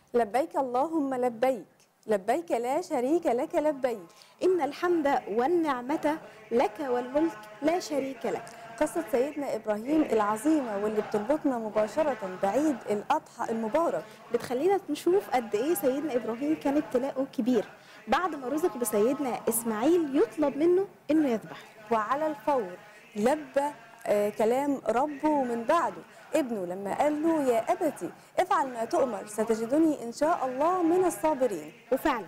لبيك اللهم لبيك لبيك لا شريك لك لبيك إن الحمد والنعمة لك والملك لا شريك لك قصة سيدنا إبراهيم العظيمة واللي بتربطنا مباشرة بعيد الأضحى المبارك بتخلينا نشوف قد إيه سيدنا إبراهيم كان ابتلاءه كبير بعد ما رزق بسيدنا إسماعيل يطلب منه إنه يذبح وعلى الفور لبى آه، كلام ربه من بعده ابنه لما قال له يا أبتي افعل ما تؤمر ستجدني إن شاء الله من الصابرين وفعلا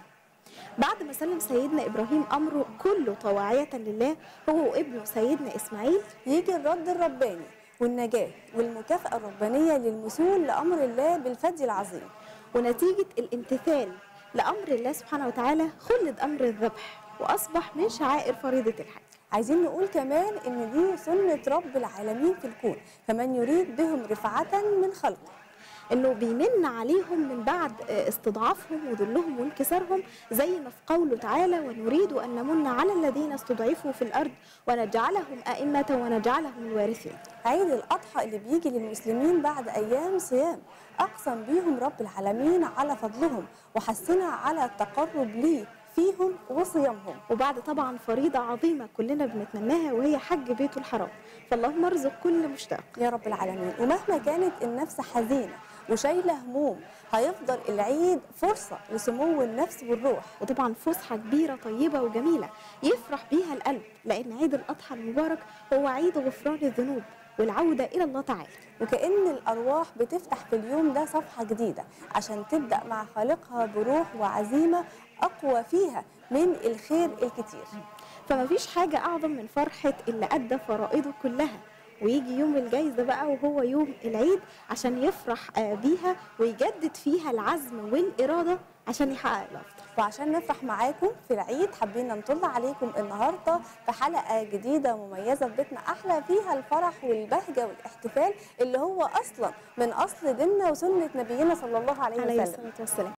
بعد ما سلم سيدنا إبراهيم أمره كله طواعية لله هو وابنه سيدنا إسماعيل يجي الرد الرباني والنجاة والمكافأة الربانية للمثول لأمر الله بالفدي العظيم ونتيجة الامتثال لأمر الله سبحانه وتعالى خلد أمر الذبح وأصبح من شعائر فريضة الحج عايزين نقول كمان ان دي سنة رب العالمين في الكون فمن يريد بهم رفعة من خلقه انه بيمن عليهم من بعد استضعافهم وذلهم وانكسارهم زي ما في قوله تعالى ونريد ان نمن على الذين استضعفوا في الارض ونجعلهم ائمه ونجعلهم الوارثين. عيد الاضحى اللي بيجي للمسلمين بعد ايام صيام اقسم بيهم رب العالمين على فضلهم وحثنا على التقرب ليه فيهم وصيامهم وبعد طبعا فريضة عظيمة كلنا بنتمناها وهي حج بيته الحرام فاللهم ارزق كل مشتاق يا رب العالمين ومهما كانت النفس حزينة وشايلة هموم هيفضل العيد فرصة لسمو النفس والروح وطبعا فسحة كبيرة طيبة وجميلة يفرح بيها القلب لأن عيد الأضحى المبارك هو عيد غفران الذنوب والعودة إلى الله تعالى وكأن الأرواح بتفتح في اليوم ده صفحة جديدة عشان تبدأ مع خالقها بروح وعزيمة أقوى فيها من الخير الكتير فما فيش حاجة أعظم من فرحة اللي أدى فرائضه كلها ويجي يوم الجايزة بقى وهو يوم العيد عشان يفرح آه، بيها ويجدد فيها العزم والإرادة عشان يحقق الأفضل وعشان نفرح معاكم في العيد حبينا نطل عليكم النهارده في حلقه جديده مميزه في بيتنا احلى فيها الفرح والبهجه والاحتفال اللي هو اصلا من اصل ديننا وسنه نبينا صلى الله عليه عليه وسلم الصلاة والسلام